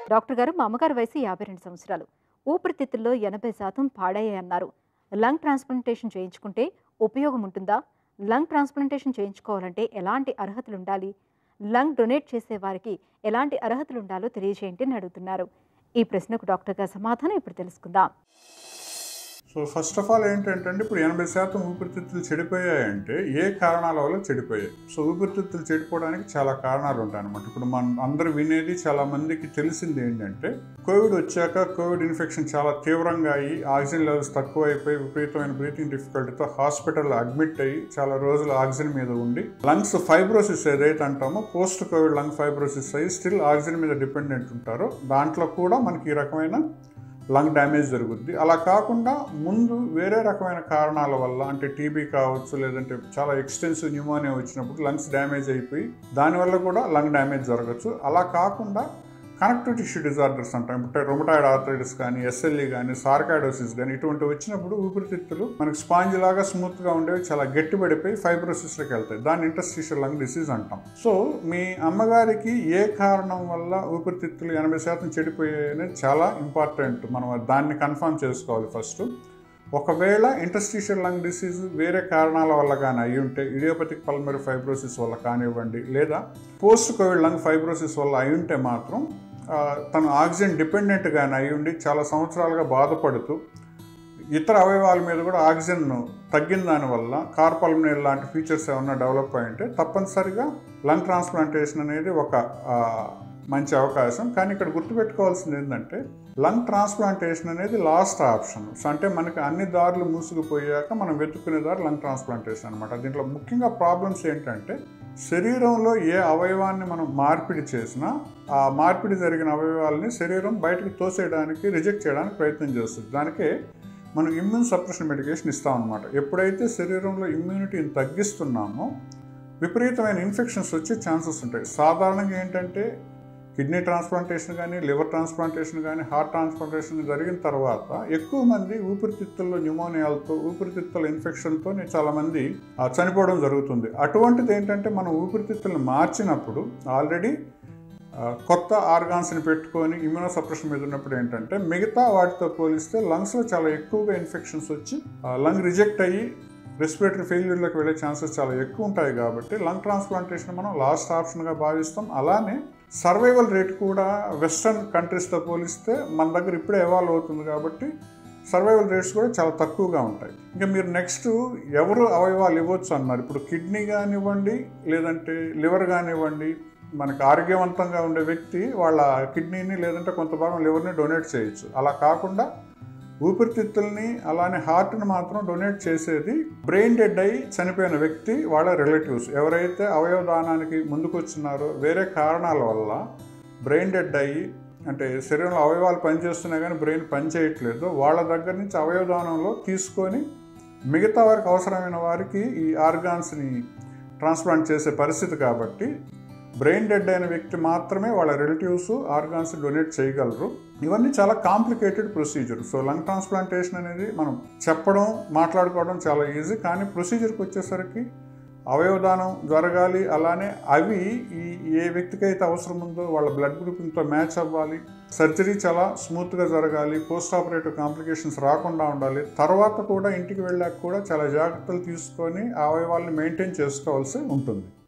doctor గారు మా అమ్మగారి వయసు యాభై రెండు సంవత్సరాలు ఊపిరితిత్తుల్లో ఎనభై శాతం పాడయ్యాయన్నారు లంగ్ ట్రాన్స్ప్లాంటేషన్ చేయించుకుంటే ఉపయోగం ఉంటుందా లంగ్ ట్రాన్స్ప్లాంటేషన్ చేయించుకోవాలంటే ఎలాంటి అర్హతలు ఉండాలి లంగ్ డొనేట్ చేసే వారికి ఎలాంటి అర్హతలు ఉండాలో తెలియజేయండి అని అడుగుతున్నారు ఈ ప్రశ్నకు డాక్టర్ గారి సమాధానం ఇప్పుడు తెలుసుకుందాం సో ఫస్ట్ ఆఫ్ ఆల్ ఏంటంటే ఇప్పుడు ఎనభై శాతం ఊపిరితిత్తులు చెడిపోయాయంటే ఏ కారణాల వల్ల చెడిపోయాయి సో ఊపిరితిత్తులు చెడిపోవడానికి చాలా కారణాలు ఉంటాయి అనమాట ఇప్పుడు మనం అందరూ వినేది చాలా మందికి తెలిసింది ఏంటంటే కోవిడ్ వచ్చాక కోవిడ్ ఇన్ఫెక్షన్ చాలా తీవ్రంగా అయ్యి ఆక్సిజన్ లెవెల్స్ తక్కువ అయిపోయి విపరీతమైన బ్రీతింగ్ డిఫికల్టీతో హాస్పిటల్లో అడ్మిట్ అయ్యి చాలా రోజులు ఆక్సిజన్ మీద ఉండి లంగ్స్ ఫైబ్రోసిస్ ఏదైతే అంటామో పోస్ట్ కోవిడ్ లంగ్ ఫైబ్రోసిస్ అయ్యి స్టిల్ ఆక్సిజన్ మీద డిపెండెంట్ ఉంటారో దాంట్లో కూడా మనకి ఈ రకమైన లంగ్ డ్యామేజ్ జరుగుద్ది అలా కాకుండా ముందు వేరే రకమైన కారణాల వల్ల అంటే టీబీ కావచ్చు లేదంటే చాలా ఎక్స్టెన్సివ్ న్యూమోనియా వచ్చినప్పుడు లంగ్స్ డ్యామేజ్ అయిపోయి దానివల్ల కూడా లంగ్ డ్యామేజ్ జరగచ్చు అలా కాకుండా కనెక్టివ్ టిష్యూ డిజార్డర్స్ అంటాం ఇప్పుడు రొమటాయిడ్ ఆర్థరైటిస్ కానీ ఎస్ఎల్ఈ కానీ సార్కాడోసిస్ కానీ ఇటువంటి వచ్చినప్పుడు ఊపిరితిత్తులు మనకి స్పాంజ్ లాగా స్మూత్గా ఉండేవి చాలా గట్టిపడిపోయి ఫైబ్రోసిస్లోకి వెళ్తాయి దాన్ని ఇంటర్స్టిషియల్ లంగ్ డిసీజ్ అంటాం సో మీ అమ్మగారికి ఏ కారణం వల్ల ఊపిరితిత్తులు ఎనభై శాతం చెడిపోయాయి అనేది చాలా ఇంపార్టెంట్ మనం దాన్ని కన్ఫర్మ్ చేసుకోవాలి ఫస్ట్ ఒకవేళ ఇంటర్స్టిషియల్ లంగ్ డిసీజ్ వేరే కారణాల వల్ల కానీ అయి ఉంటే ఇడియోపతిక్ పల్మరీ ఫైబ్రోసిస్ వల్ల కానివ్వండి లేదా పోస్ట్ కోవిడ్ లంగ్ ఫైబ్రోసిస్ వల్ల అయి ఉంటే మాత్రం ఆ, తను ఆక్సిజన్ డిపెండెంట్ కానీ అయి ఉండి చాలా సంవత్సరాలుగా బాధపడుతూ ఇతర అవయవాల మీద కూడా ఆక్సిజన్ తగ్గిన దానివల్ల కార్పల్మినల్ లాంటి ఫీచర్స్ ఏమన్నా డెవలప్ అయి ఉంటే తప్పనిసరిగా లంగ్ ట్రాన్స్ప్లాంటేషన్ అనేది ఒక ఆ, మంచి అవకాశం కానీ ఇక్కడ గుర్తుపెట్టుకోవాల్సింది ఏంటంటే లంగ్ ట్రాన్స్ప్లాంటేషన్ అనేది లాస్ట్ ఆప్షన్ సో అంటే మనకి అన్ని దారులు మూసుకుపోయాక మనం వెతుక్కునే దారి లంగ్ ట్రాన్స్ప్లాంటేషన్ అనమాట దీంట్లో ముఖ్యంగా ప్రాబ్లమ్స్ ఏంటంటే శరీరంలో ఏ అవయవాన్ని మనం మార్పిడి చేసినా ఆ మార్పిడి జరిగిన అవయవాల్ని శరీరం బయటకు తోసేయడానికి రిజెక్ట్ చేయడానికి ప్రయత్నం చేస్తుంది దానికే మనం ఇమ్యూన్ సప్రెషన్ మెడికేషన్ ఇస్తాం అనమాట ఎప్పుడైతే శరీరంలో ఇమ్యూనిటీని తగ్గిస్తున్నామో విపరీతమైన ఇన్ఫెక్షన్స్ వచ్చే ఛాన్సెస్ ఉంటాయి సాధారణంగా ఏంటంటే కిడ్నీ ట్రాన్స్ప్లాంటేషన్ కానీ లివర్ ట్రాన్స్ప్లాంటేషన్ కానీ హార్ట్ ట్రాన్స్ప్లాంటేషన్ జరిగిన తర్వాత ఎక్కువ మంది ఊపిరితిత్తుల్లో న్యూమోనియాలతో ఊపిరితిత్తుల ఇన్ఫెక్షన్తో చాలామంది ఆ, చనిపోవడం జరుగుతుంది అటువంటిది ఏంటంటే మనం ఊపిరితిత్తులను మార్చినప్పుడు ఆల్రెడీ ఆ, కొత్త ఆర్గాన్స్ని పెట్టుకొని ఇమ్యూనో సప్రెషన్ మీద ఉన్నప్పుడు ఏంటంటే మిగతా వాటితో పోలిస్తే లంగ్స్లో చాలా ఎక్కువగా ఇన్ఫెక్షన్స్ వచ్చి లంగ్ రిజెక్ట్ అయ్యి రెస్పిరేటరీ ఫెయిల్యూర్లోకి వెళ్ళే ఛాన్సెస్ చాలా ఎక్కువ ఉంటాయి కాబట్టి లంగ్ ట్రాన్స్ప్లాంటేషన్ మనం లాస్ట్ ఆప్షన్గా భావిస్తాం అలానే సర్వైవల్ రేట్ కూడా వెస్ట్రన్ కంట్రీస్తో పోలిస్తే మన దగ్గర ఇప్పుడే ఎవాల్వ్ అవుతుంది కాబట్టి సర్వైవల్ రేట్స్ కూడా చాలా తక్కువగా ఉంటాయి ఇంకా మీరు నెక్స్ట్ ఎవరు అవయవాలు ఇవ్వచ్చు అన్నారు ఇప్పుడు కిడ్నీ కానివ్వండి లేదంటే లివర్ కానివ్వండి మనకు ఆరోగ్యవంతంగా ఉండే వ్యక్తి వాళ్ళ కిడ్నీని లేదంటే కొంత భాగం లివర్ని డొనేట్ చేయొచ్చు అలా కాకుండా ఊపిరితిత్తుల్ని అలానే హార్ట్ని మాత్రం డొనేట్ చేసేది బ్రెయిన్ డెడ్ అయి చనిపోయిన వ్యక్తి వాళ్ళ రిలేటివ్స్ ఎవరైతే అవయవ దానానికి ముందుకొచ్చున్నారో వేరే కారణాల వల్ల బ్రెయిన్ డెడ్ అయ్యి అంటే శరీరంలో అవయవాలు పనిచేస్తున్నా కానీ బ్రెయిన్ పనిచేయట్లేదు వాళ్ళ దగ్గర నుంచి అవయవ దానంలో తీసుకొని మిగతా వారికి అవసరమైన వారికి ఈ ఆర్గాన్స్ని ట్రాన్స్ప్లాంట్ చేసే పరిస్థితి కాబట్టి బ్రెయిన్ డెడ్ అయిన వ్యక్తి మాత్రమే వాళ్ళ రిలేటివ్స్ ఆర్గాన్స్ డొనేట్ చేయగలరు ఇవన్నీ చాలా complicated procedure so lung transplantation అనేది మనం చెప్పడం మాట్లాడుకోవడం చాలా ఈజీ కానీ ప్రొసీజర్కి వచ్చేసరికి అవయవదానం జరగాలి అలానే అవి ఈ ఏ వ్యక్తికైతే అవసరం ఉందో వాళ్ళ బ్లడ్ గ్రూపింగ్తో మ్యాచ్ అవ్వాలి సర్జరీ చాలా స్మూత్గా జరగాలి పోస్ట్ ఆపరేటివ్ కాంప్లికేషన్స్ రాకుండా ఉండాలి తర్వాత కూడా ఇంటికి వెళ్ళాక కూడా చాలా జాగ్రత్తలు తీసుకొని ఆ అవయవాల్ని మెయింటైన్ చేసుకోవాల్సి ఉంటుంది